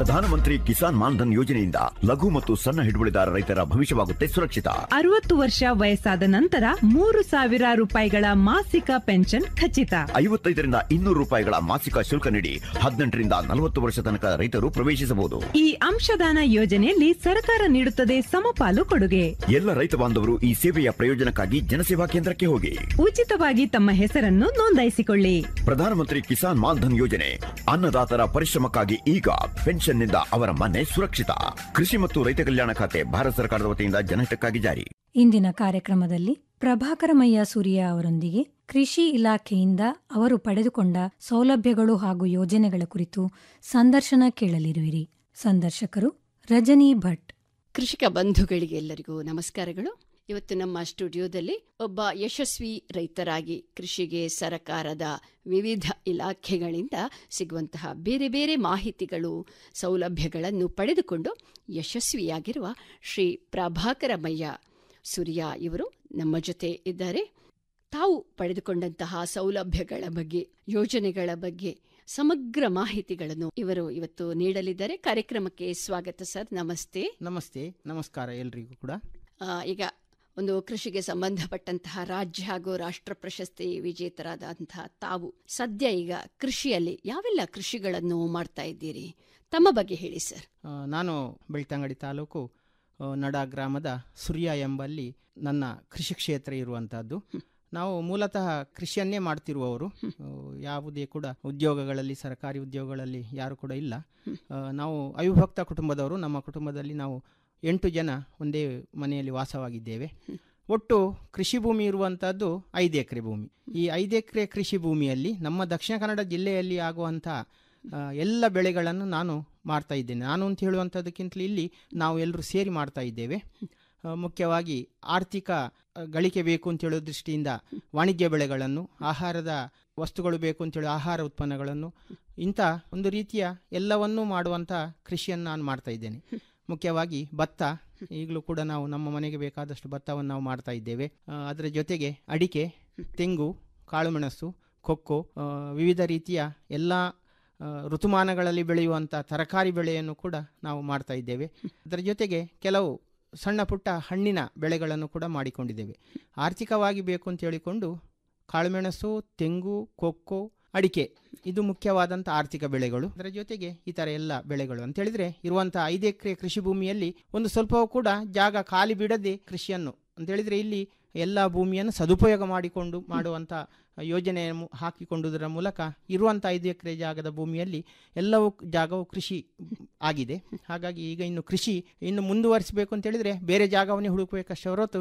ಪ್ರಧಾನಮಂತ್ರಿ ಕಿಸಾನ್ ಮಾನ್ಧನ್ ಯೋಜನೆಯಿಂದ ಲಘು ಮತ್ತು ಸಣ್ಣ ಹಿಡುವಳಿದಾರ ರೈತರ ಭವಿಷ್ಯವಾಗುತ್ತೆ ಸುರಕ್ಷಿತ ಅರವತ್ತು ವರ್ಷ ವಯಸ್ಸಾದ ನಂತರ ಮೂರು ಸಾವಿರ ರೂಪಾಯಿಗಳ ಮಾಸಿಕ ಪೆನ್ಷನ್ ಖಚಿತ ಐವತ್ತೈದರಿಂದ ಇನ್ನೂರು ರೂಪಾಯಿಗಳ ಮಾಸಿಕ ಶುಲ್ಕ ನೀಡಿ ಹದಿನೆಂಟರಿಂದ ನಲವತ್ತು ವರ್ಷ ತನಕ ರೈತರು ಪ್ರವೇಶಿಸಬಹುದು ಈ ಅಂಶದಾನ ಯೋಜನೆಯಲ್ಲಿ ಸರ್ಕಾರ ನೀಡುತ್ತದೆ ಸಮಪಾಲು ಕೊಡುಗೆ ಎಲ್ಲ ರೈತ ಬಾಂಧವರು ಈ ಸೇವೆಯ ಪ್ರಯೋಜನಕ್ಕಾಗಿ ಜನಸೇವಾ ಕೇಂದ್ರಕ್ಕೆ ಹೋಗಿ ಉಚಿತವಾಗಿ ತಮ್ಮ ಹೆಸರನ್ನು ನೋಂದಾಯಿಸಿಕೊಳ್ಳಿ ಪ್ರಧಾನಮಂತ್ರಿ ಕಿಸಾನ್ ಮಾನ್ಧನ್ ಯೋಜನೆ ಅನ್ನದಾತರ ಪರಿಶ್ರಮಕ್ಕಾಗಿ ಈಗ ಪೆನ್ಷನ್ನಿಂದ ಅವರ ಮನೆ ಸುರಕ್ಷಿತ ಕೃಷಿ ಮತ್ತು ರೈತ ಕಲ್ಯಾಣ ಖಾತೆ ಭಾರತ ಸರ್ಕಾರದ ವತಿಯಿಂದ ಜನಹಿತಕ್ಕಾಗಿ ಜಾರಿ ಇಂದಿನ ಕಾರ್ಯಕ್ರಮದಲ್ಲಿ ಪ್ರಭಾಕರಮಯ್ಯ ಸೂರ್ಯ ಅವರೊಂದಿಗೆ ಕೃಷಿ ಇಲಾಖೆಯಿಂದ ಅವರು ಪಡೆದುಕೊಂಡ ಸೌಲಭ್ಯಗಳು ಹಾಗೂ ಯೋಜನೆಗಳ ಕುರಿತು ಸಂದರ್ಶನ ಕೇಳಲಿರುವಿರಿ ಸಂದರ್ಶಕರು ರಜನಿ ಭಟ್ ಕೃಷಿಕ ಬಂಧುಗಳಿಗೆ ಎಲ್ಲರಿಗೂ ನಮಸ್ಕಾರಗಳು ಇವತ್ತು ನಮ್ಮ ಸ್ಟುಡಿಯೋದಲ್ಲಿ ಒಬ್ಬ ಯಶಸ್ವಿ ರೈತರಾಗಿ ಕೃಷಿಗೆ ಸರಕಾರದ ವಿವಿಧ ಇಲಾಖೆಗಳಿಂದ ಸಿಗುವಂತಹ ಬೇರೆ ಬೇರೆ ಮಾಹಿತಿಗಳು ಸೌಲಭ್ಯಗಳನ್ನು ಪಡೆದುಕೊಂಡು ಯಶಸ್ವಿಯಾಗಿರುವ ಶ್ರೀ ಪ್ರಭಾಕರಮಯ್ಯ ಸೂರ್ಯ ಇವರು ನಮ್ಮ ಜೊತೆ ಇದ್ದಾರೆ ತಾವು ಪಡೆದುಕೊಂಡಂತಹ ಸೌಲಭ್ಯಗಳ ಬಗ್ಗೆ ಯೋಜನೆಗಳ ಬಗ್ಗೆ ಸಮಗ್ರ ಮಾಹಿತಿಗಳನ್ನು ಇವರು ಇವತ್ತು ನೀಡಲಿದ್ದಾರೆ ಕಾರ್ಯಕ್ರಮಕ್ಕೆ ಸ್ವಾಗತ ಸರ್ ನಮಸ್ತೆ ನಮಸ್ತೆ ನಮಸ್ಕಾರ ಎಲ್ರಿಗೂ ಕೂಡ ಆ, ಈಗ ಒಂದು ಕೃಷಿಗೆ ಸಂಬಂಧಪಟ್ಟಂತಹ ರಾಜ್ಯ ಹಾಗೂ ರಾಷ್ಟ್ರ ಪ್ರಶಸ್ತಿ ವಿಜೇತರಾದಂತಹ ತಾವು ಸದ್ಯ ಈಗ ಕೃಷಿಯಲ್ಲಿ ಯಾವೆಲ್ಲ ಕೃಷಿಗಳನ್ನು ಮಾಡ್ತಾ ಇದ್ದೀರಿ ತಮ್ಮ ಬಗ್ಗೆ ಹೇಳಿ ಸರ್ ಆ, ನಾನು ಬೆಳ್ತಂಗಡಿ ತಾಲೂಕು ಆ, ನಡ ಗ್ರಾಮದ ಸುರ್ಯ ಎಂಬಲ್ಲಿ ನನ್ನ ಕೃಷಿ ಕ್ಷೇತ್ರ ಇರುವಂತಹದ್ದು ನಾವು ಮೂಲತಃ ಕೃಷಿಯನ್ನೇ ಮಾಡ್ತಿರುವವರು ಆ, ಯಾವುದೇ ಕೂಡ ಉದ್ಯೋಗಗಳಲ್ಲಿ ಸರ್ಕಾರಿ ಉದ್ಯೋಗಗಳಲ್ಲಿ ಯಾರು ಕೂಡ ಇಲ್ಲ ಆ, ನಾವು ಅವಿಭಕ್ತ ಕುಟುಂಬದವರು ನಮ್ಮ ಕುಟುಂಬದಲ್ಲಿ ನಾವು ಎಂಟು ಜನ ಒಂದೇ ಮನೆಯಲ್ಲಿ ವಾಸವಾಗಿದ್ದೇವೆ ಒಟ್ಟು ಕೃಷಿ ಭೂಮಿ ಇರುವಂತಹದ್ದು ಐದು ಎಕರೆ ಭೂಮಿ ಈ ಐದು ಎಕರೆ ಕೃಷಿ ಭೂಮಿಯಲ್ಲಿ ನಮ್ಮ ದಕ್ಷಿಣ ಕನ್ನಡ ಜಿಲ್ಲೆಯಲ್ಲಿ ಆಗುವಂಥ ಆ, ಎಲ್ಲ ಬೆಳೆಗಳನ್ನು ನಾನು ಮಾಡ್ತಾ ಇದ್ದೇನೆ ನಾನು ಅಂತ ಹೇಳುವಂಥದ್ದಕ್ಕಿಂತಲೂ ಇಲ್ಲಿ ನಾವು ಎಲ್ಲರೂ ಸೇರಿ ಮಾಡ್ತಾ ಇದ್ದೇವೆ ಆ, ಮುಖ್ಯವಾಗಿ ಆರ್ಥಿಕ ಆ, ಗಳಿಕೆ ಬೇಕು ಅಂತ ಹೇಳೋ ದೃಷ್ಟಿಯಿಂದ ವಾಣಿಜ್ಯ ಬೆಳೆಗಳನ್ನು ಆಹಾರದ ವಸ್ತುಗಳು ಬೇಕು ಅಂತೇಳಿ ಆಹಾರ ಉತ್ಪನ್ನಗಳನ್ನು ಇಂಥ ಒಂದು ರೀತಿಯ ಎಲ್ಲವನ್ನೂ ಮಾಡುವಂಥ ಕೃಷಿಯನ್ನು ನಾನು ಮಾಡ್ತಾ ಇದ್ದೇನೆ ಮುಖ್ಯವಾಗಿ ಭತ್ತ ಈಗಲೂ ಕೂಡ ನಾವು ನಮ್ಮ ಮನೆಗೆ ಬೇಕಾದಷ್ಟು ಭತ್ತವನ್ನು ನಾವು ಮಾಡ್ತಾ ಇದ್ದೇವೆ ಆ, ಅದರ ಜೊತೆಗೆ ಅಡಿಕೆ ತೆಂಗು ಕಾಳುಮೆಣಸು ಕೊಕ್ಕೋ ಆ, ವಿವಿಧ ರೀತಿಯ ಎಲ್ಲ ಆ, ಋತುಮಾನಗಳಲ್ಲಿ ಬೆಳೆಯುವಂಥ ತರಕಾರಿ ಬೆಳೆಯನ್ನು ಕೂಡ ನಾವು ಮಾಡ್ತಾ ಇದ್ದೇವೆ ಅದರ ಜೊತೆಗೆ ಕೆಲವು ಸಣ್ಣ ಪುಟ್ಟ ಹಣ್ಣಿನ ಬೆಳೆಗಳನ್ನು ಕೂಡ ಮಾಡಿಕೊಂಡಿದ್ದೇವೆ ಆರ್ಥಿಕವಾಗಿ ಬೇಕು ಅಂತ ಹೇಳಿಕೊಂಡು ಕಾಳುಮೆಣಸು ತೆಂಗು ಕೊಕ್ಕೋ ಅಡಿಕೆ ಇದು ಮುಖ್ಯವಾದಂಥ ಆರ್ಥಿಕ ಬೆಳೆಗಳು ಅದರ ಜೊತೆಗೆ ಈ ಥರ ಎಲ್ಲ ಬೆಳೆಗಳು ಅಂತ ಹೇಳಿದ್ರೆ ಇರುವಂಥ ಐದು ಎಕರೆ ಕೃಷಿ ಭೂಮಿಯಲ್ಲಿ ಒಂದು ಸ್ವಲ್ಪವೂ ಕೂಡ ಜಾಗ ಖಾಲಿ ಬಿಡದೆ ಕೃಷಿಯನ್ನು ಅಂತ ಹೇಳಿದ್ರೆ ಇಲ್ಲಿ ಎಲ್ಲ ಭೂಮಿಯನ್ನು ಸದುಪಯೋಗ ಮಾಡಿಕೊಂಡು ಮಾಡುವಂಥ ಯೋಜನೆ ಹಾಕಿಕೊಂಡುದರ ಮೂಲಕ ಇರುವಂಥ ಐದು ಎಕರೆ ಜಾಗದ ಭೂಮಿಯಲ್ಲಿ ಎಲ್ಲವೂ ಜಾಗವು ಕೃಷಿ ಆಗಿದೆ ಹಾಗಾಗಿ ಈಗ ಇನ್ನು ಕೃಷಿ ಇನ್ನು ಮುಂದುವರಿಸಬೇಕು ಅಂತ ಹೇಳಿದ್ರೆ ಬೇರೆ ಜಾಗವನ್ನೇ ಹುಡುಕಬೇಕಷ್ಟೇ ಹೊರತು